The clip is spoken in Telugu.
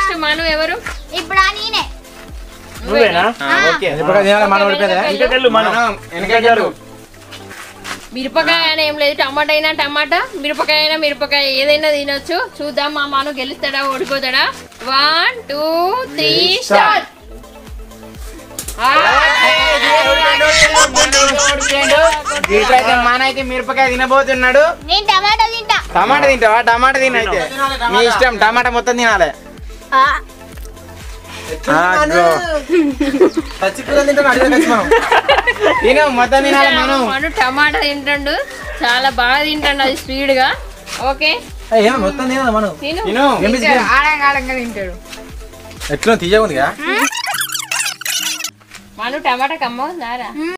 నెక్స్ట్ మను ఎవరు ఇప్పుడు ఆ నేనే నువ్వేనా ఆ, ఓకే మిరపకాయ తినాలి మనం ఓడిపోయిందా ఇంకెళ్ళు మనం మనం వెనకాల మిరపకాయ అయినా ఏం లేదు టమాటా అయినా టమాటా మిరపకాయ అయినా మిరపకాయ ఏదైనా తినొచ్చు చూద్దాం మా మాను గెలుస్తాడా ఓడిపోతాడా వన్ టూ త్రీ స్టార్ట్ ఇట్లయితే మన అయితే మిరపకాయ తినబోతున్నాడు నేను టమాటా తింటా టమాటా తింటావా టమాటా తినైతే మీ ఇష్టం టమాటా మొత్తం తినాలి ఆ, ఆగో. పచ్చికూర తింటాం అడిగే మనం తిను మొత్తం తినాలి మనం మను టమాటా తింటాడు చాలా బాగా తింటాడు అది స్పీడ్ గా ఓకే ఏమో మొత్తం తినాలి మనం తిను తిను ఏం బిస్కెట్? ఆడంగా ఆడంగా తింటాడు ఎట్లా తీయగా ఉందిగా మను టమాటా కమ్మ ఉందారా